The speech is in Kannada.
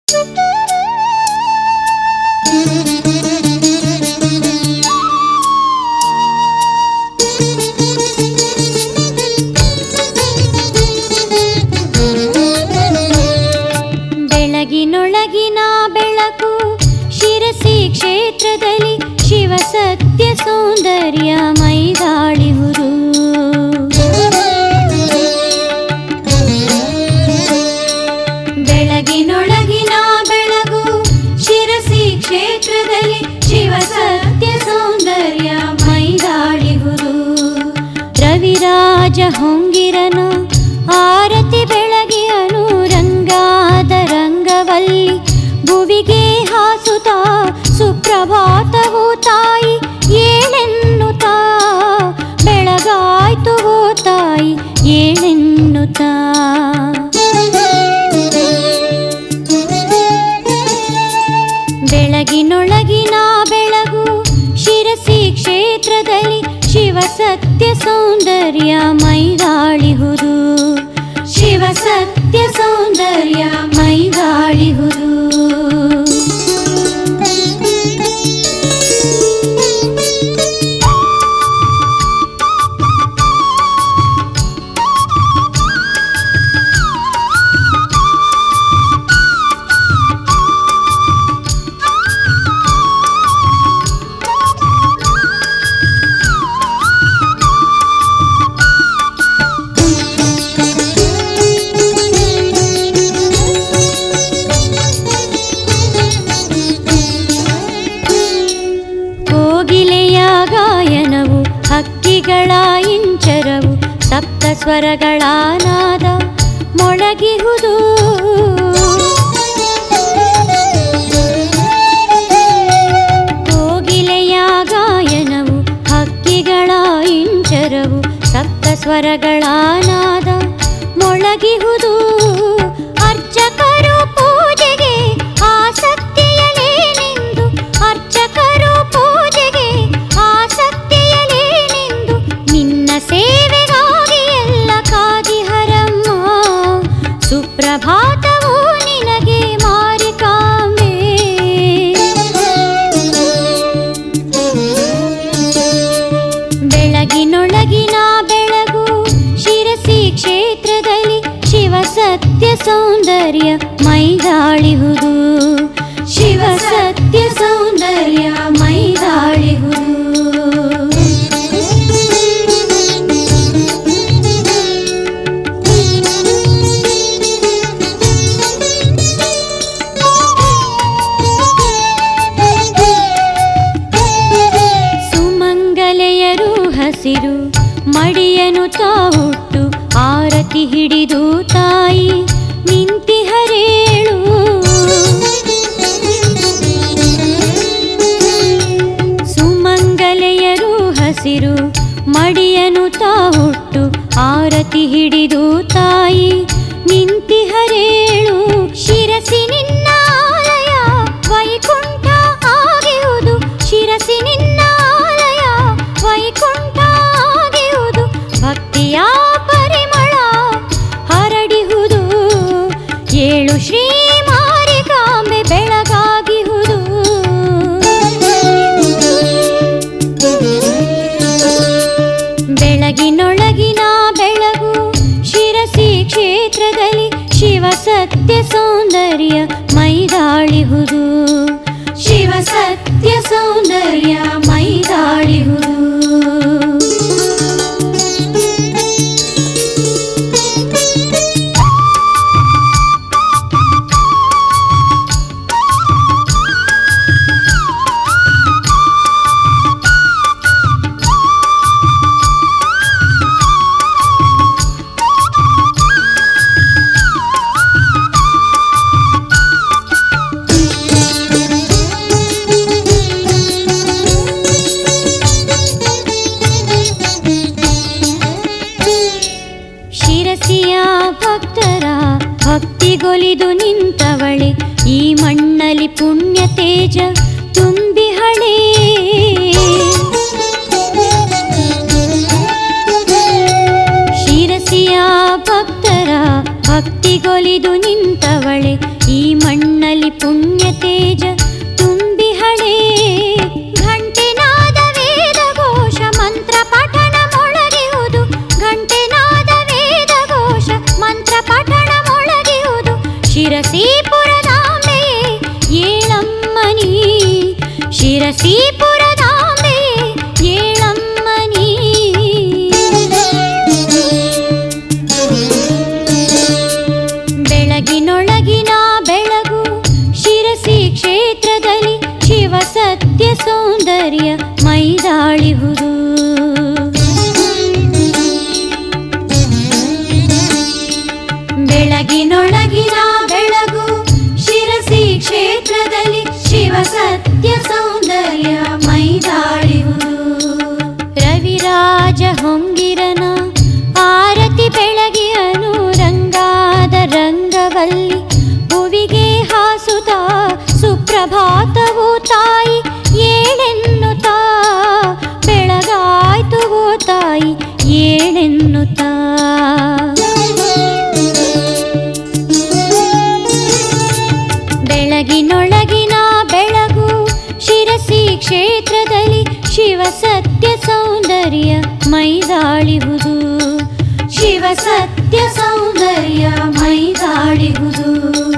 ಬೆಳಗಿನೊಳಗಿನ ಬೆಳಕು ಶಿರಸಿ ಕ್ಷೇತ್ರದಲ್ಲಿ ಶಿವ ಸತ್ಯ ಸೌಂದರ್ಯ ಮೈದಾಳಿಹುದು ಬೆಳಗಿನೊಳಗಿನ ಬೆಳಗು ಶಿರಸಿ ಕ್ಷೇತ್ರದಲ್ಲಿ ಶಿವ ಸತ್ಯ ಸೌಂದರ್ಯ ಮೈದಾಳಿಹುದು ರವಿರಾಜ ಹೊಂಗಿರನ ಆರತಿ ಬೆಳಗಿಯನು ರಂಗಾದ ರಂಗವಲ್ಲಿ ಭುವಿಗೆ ಹಾಸುತ್ತ ಸುಪ್ರಭಾತವು ತಾಯಿ ಏಳೆನ್ನುತ್ತಾ ಬೆಳಗಾಯ್ತು ಓ ತಾಯಿ ಏಳೆನ್ನುತ್ತಾ ಬೆಳಗಿನೊಳಗಿನ ಬೆಳಗು ಶಿರಸಿ ಕ್ಷೇತ್ರದಲ್ಲಿ ಶಿವ ಸತ್ಯ ಸೌಂದರ್ಯ ಮೈದಾಳಿಹುದು ಶಿವ ಸತ್ಯ ಸೌಂದರ್ಯ ಮೈದಾಳಿಹುದು ಕೋಗಿಲೆಯ ಗಾಯನವು ಹಕ್ಕಿಗಳ ಇಂಚರವು ಸಪ್ತ ಸ್ವರಗಳ ನಾದ ಮೊಳಗಿಹುದು ಕೋಗಿಲೆಯ ಗಾಯನವು ಹಕ್ಕಿಗಳ ಇಂಚರವು ಸಪ್ತ ಸ್ವರಗಳ ನಾದ ಮೊಳಗಿಹುದು ಅರ್ಚಕರು ಪೂಜೆಗೆ ಆಸಕ್ತಿಯಲೇನೆಂದು ಅರ್ಚಕರು ಪೂಜೆಗೆ ಆಸಕ್ತಿಯಲೇನೆಂದು ನಿನ್ನ ಸೇವೆಗಾಗಿ ಎಲ್ಲ ಕಾದಿಹರಮ್ಮ ಸುಪ್ರಭಾತವು ನಿನಗೆ ಮಾರಿಕಾಂಬೆ ಬೆಳಗಿನೊಳಗಿನ ಬೆಳಗು ಶಿರಸಿ ಕ್ಷೇತ್ರದಲ್ಲಿ ಶಿವ ಸತ್ಯ ಸೌಂದರ್ಯ ಮೈದಾಳಿಹುದು ಶಿವ ಸತ್ಯ ಸೌಂದರ್ಯ ಮೈದಾಳಿಹುದು ಸುಮಂಗಲೆಯರು ಹಸಿರು ಮಡಿಯನು ತಾವುಟ್ಟು ಆರತಿ ಹಿಡಿದು ತಾಯಿ ನಿಂತಿಹರೇಳು ಸುಮಂಗಲೆಯರು ಹಸಿರು ಮಡಿಯನು ತಾವುಟ್ಟು ಆರತಿ ಹಿಡಿದು ತಾಯಿ ನಿಂತಿಹರೇಳು ಶಿರಸಿ ನಿನ್ನ ಆಲಯ ವೈಕುಂಠ ಆಗಿರುವುದು ಶಿರಸಿ ನಿನ್ನ ಆಲಯ ವೈಕುಂಠ ಆಗಿರುವುದು ಭಕ್ತಿಯ ಪರಿಮಳ ಹರಡಿಹುದು ಏಳು ಶ್ರೀ ಮಾರಿಕಾಂಬೆ ಬೆಳಗಾಗಿಹುದು ಬೆಳಗಿನೊಳಗಿನ ಬೆಳಗು ಶಿರಸಿ ಕ್ಷೇತ್ರದಲ್ಲಿ ಶಿವ ಸತ್ಯ ಸೌಂದರ್ಯ ಮೈದಾಳಿಹುದು ಶಿವ ಸತ್ಯ ಸೌಂದರ್ಯ ಮೈದಾಳಿಹುದು ಬೆಳಗಿ ಪುಣ್ಯ ತೇಜ ತುಂಬಿ ಹಳೆ ಘಂಟೆನಾದ ವೇದ ಘೋಷ ಮಂತ್ರ ಪಠಣ ಮೊಳಗಿಹುದು ಘಂಟೆನಾದ ವೇದ ಘೋಷ ಮಂತ್ರ ಪಠಣ ಮೊಳಗಿಹುದು ಶಿರಸೀಪುರದಾಂಬೆ ಏಳಮ್ಮನಿ ಶಿರಸೀಪುರದಾಂಬೆ ಏಳಮ್ಮನಿ ಬೆಳಗಿನೊಳಗಿನ ಬೆಳಗು ಶಿರಸಿ ಕ್ಷೇತ್ರದಲ್ಲಿ ಶಿವ ಸತ್ಯ ಸೌಂದರ್ಯ ಮೈದಾಳಿಹುದು ಬೆಳಗಿನೊಳಗಿನ ಬೆಳಗು ಶಿರಸಿ ಕ್ಷೇತ್ರದಲ್ಲಿ ಶಿವ ಸತ್ಯ ಸೌಂದರ್ಯ ಮೈದಾಳಿಹುದು ರವಿರಾಜ ಹೊಂಗಿರನ ಆರತಿ ಬೆಳಗಿಯನು ರಂಗಾದ ರಂಗವಲ್ಲಿ ಭುವಿಗೆ ಹಾಸುತ್ತ ಸುಪ್ರಭಾತವು ತಾಯಿ ಏಳೆನ್ನುತ್ತಾ ಬೆಳಗಾಯ್ತು ಓ ತಾಯಿ ಏಳೆನ್ನುತ್ತಾ ಬೆಳಗಿನೊಳಗಿನ ಬೆಳಗು ಶಿರಸಿ ಕ್ಷೇತ್ರದಲ್ಲಿ ಶಿವ ಸತ್ಯ ಸೌಂದರ್ಯ ಮೈದಾಳಿಹುದು ಶಿವ ಸತ್ಯ ಸೌಂದರ್ಯ ಮೈದಾಳಿಹುದು